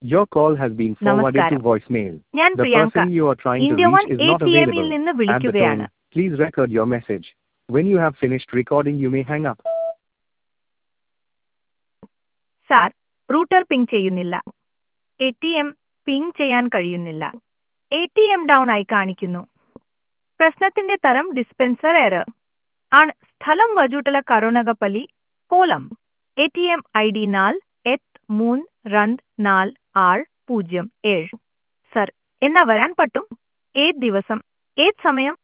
Your call has been forwarded to നമസ്കാരം. voicemail. ഞാൻ The Priyanka person you are trying to India one reach is A not T എമ്മിൽ available. നിന്ന് At the വിളിക്കുകയാണ് tone, please record your message. When you have finished recording, you may hang up. Sir router ping ചെയ്യുന്നില്ല A T M ping ചെയ്യാൻ കഴിയുന്നില്ല A T M down ആയി കാണിക്കുന്നു പ്രശ്നത്തിന്റെ തരം ഡിസ്പെൻസർ എറർ ആണ് സ്ഥലം വജൂട്ടല കരുണകപ്പലി കോലം A T M I D നാൽ എട്ട് മൂന്ന് രണ്ട് നാല് ആറ് പൂജ്യം ഏഴ് സർ എന്നാ വരാൻ പറ്റും ഏത് ദിവസം ഏത് സമയം